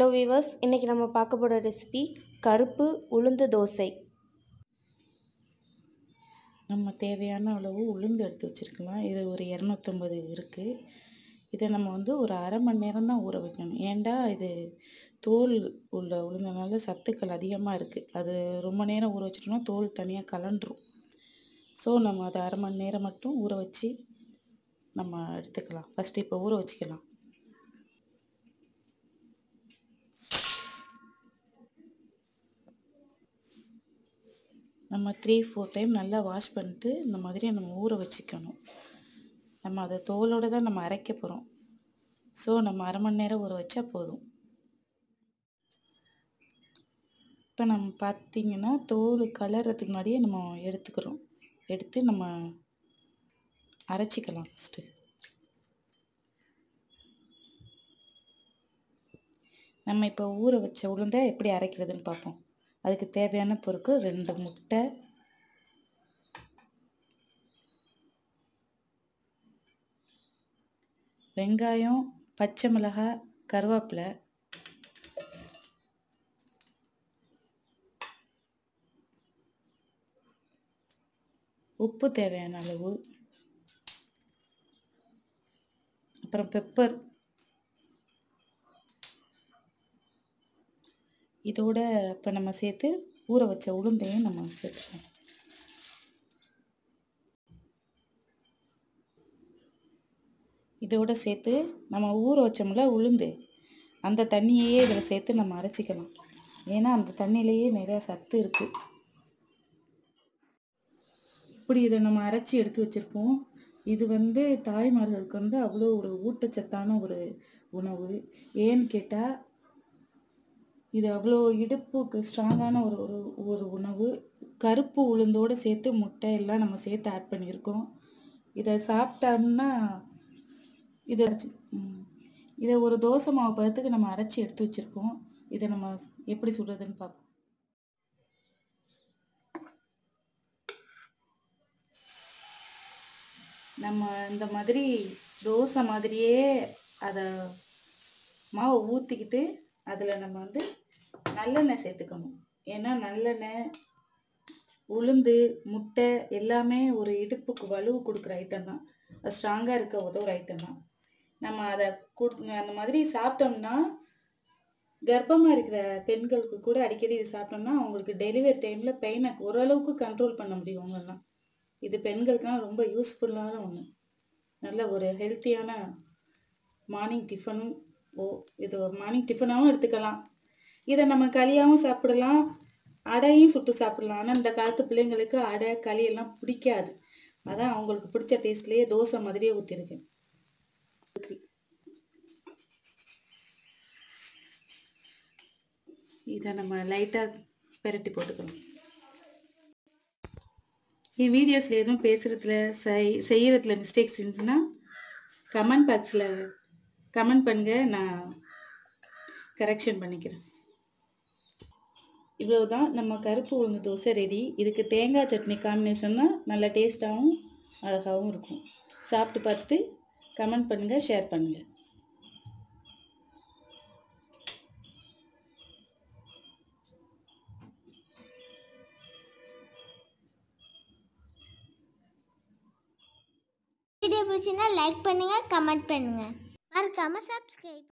hello viewers இன்றைக்கி நம்ம பார்க்க போகிற ரெசிபி கருப்பு உளுந்து தோசை நம்ம தேவையான அளவு உளுந்து எடுத்து வச்சுருக்கலாம் இது ஒரு இரநூத்தம்பது இருக்குது இதை நம்ம வந்து ஒரு அரை மணி நேரம் தான் ஊற வைக்கணும் ஏன்டா இது தோல் உள்ள உளுந்தனால சத்துக்கள் அதிகமாக இருக்குது அது ரொம்ப நேரம் ஊற வச்சிட்டோம்னா தோல் தனியாக கலண்டுரும் ஸோ நம்ம அதை அரை மணி நேரம் மட்டும் ஊற வச்சு நம்ம எடுத்துக்கலாம் ஃபஸ்ட்டு இப்போ ஊற வச்சுக்கலாம் நம்ம த்ரீ ஃபோர் டைம் நல்லா வாஷ் பண்ணிட்டு இந்த மாதிரி நம்ம ஊற வச்சுக்கணும் நம்ம அதை தோலோடு தான் நம்ம அரைக்க போகிறோம் ஸோ நம்ம அரை மணி நேரம் ஊற வச்சா போதும் இப்போ நம்ம பார்த்திங்கன்னா தோல் கலர்றதுக்கு முன்னாடியே நம்ம எடுத்துக்கிறோம் எடுத்து நம்ம அரைச்சிக்கலாம் ஃபஸ்ட்டு நம்ம இப்போ ஊற வச்ச உளுந்தை எப்படி அரைக்கிறதுன்னு பார்ப்போம் அதுக்கு தேவையான பொருட்கள் ரெண்டு முட்டை வெங்காயம் பச்சை மிளகாய் கருவேப்பிலை உப்பு தேவையான அளவு அப்புறம் பெப்பர் இதோட இப்போ நம்ம சேர்த்து ஊற வச்ச உளுந்தையும் நம்ம சேர்த்துக்கலாம் இதோட சேர்த்து நம்ம ஊற வச்சோம்ல உளுந்து அந்த தண்ணியே இதில் சேர்த்து நம்ம அரைச்சிக்கலாம் ஏன்னா அந்த தண்ணியிலேயே நிறையா சத்து இருக்குது இப்படி இதை நம்ம அரைச்சி எடுத்து வச்சுருப்போம் இது வந்து தாய்மார்களுக்கு வந்து அவ்வளோ ஒரு ஊட்டச்சத்தான ஒரு உணவு ஏன்னு கேட்டால் இது அவ்வளோ இடுப்புக்கு ஸ்ட்ராங்கான ஒரு ஒரு ஒரு உணவு கருப்பு உளுந்தோடு சேர்த்து முட்டை எல்லாம் நம்ம சேர்த்து ஆட் பண்ணியிருக்கோம் இதை சாப்பிட்டோம்னா இதை அரைச்சி இதை ஒரு தோசை மாவு பதத்துக்கு நம்ம அரைச்சி எடுத்து வச்சுருக்கோம் இதை நம்ம எப்படி சுடுறதுன்னு பார்ப்போம் நம்ம இந்த மாதிரி தோசை மாதிரியே அதை மாவை ஊற்றிக்கிட்டு அதில் நம்ம வந்து நல்லெண்ணெய் சேர்த்துக்கணும் ஏன்னா நல்லெண்ணெய் உளுந்து முட்டை எல்லாமே ஒரு இடுப்புக்கு வலுவு கொடுக்குற ஐட்டம் தான் அது ஸ்ட்ராங்காக இருக்க உதவுற ஐட்டம் தான் நம்ம அதை கொடு அந்த மாதிரி சாப்பிட்டோம்னா கர்ப்பமாக இருக்கிற பெண்களுக்கு கூட அடிக்கடி இது சாப்பிட்டோம்னா அவங்களுக்கு டெலிவரி டைமில் பெயினை ஓரளவுக்கு கண்ட்ரோல் பண்ண முடியும் அவங்கெல்லாம் இது பெண்களுக்கெல்லாம் ரொம்ப யூஸ்ஃபுல்லான ஒன்று நல்ல ஒரு ஹெல்த்தியான மார்னிங் டிஃபனும் ஓ இது ஒரு மார்னிங் டிஃபனாகவும் எடுத்துக்கலாம் இதை நம்ம களியாகவும் சாப்பிடலாம் அடையும் சுட்டு சாப்பிடலாம் ஆனால் இந்த காலத்து பிள்ளைங்களுக்கு அடை களி எல்லாம் பிடிக்காது அதான் அவங்களுக்கு பிடிச்ச டேஸ்ட்லேயே தோசை மாதிரியே ஊற்றிருக்கேன் இதை நம்ம லைட்டாக பெரட்டி போட்டுக்கணும் என் வீடியோஸில் எதுவும் பேசுகிறதுல செய் செய்கிறதுல மிஸ்டேக்ஸ் இருந்துச்சுன்னா கமெண்ட் பாக்ஸில் கமெண்ட் பண்ணுங்கள் நான் கரெக்ஷன் பண்ணிக்கிறேன் இவ்வளோ தான் நம்ம கருப்பு உளுந்து தோசை ரெடி இதுக்கு தேங்காய் சட்னி காம்பினேஷன் தான் நல்ல டேஸ்ட்டாகவும் அழகாகவும் இருக்கும் சாப்பிட்டு பார்த்துட்டு கமெண்ட் பண்ணுங்கள் ஷேர் பண்ணுங்கள் வீடியோ பிடிச்சிருந்தா லைக் பண்ணுங்கள் கமெண்ட் பண்ணுங்கள் மறக்காமல் சப்ஸ்கிரைப்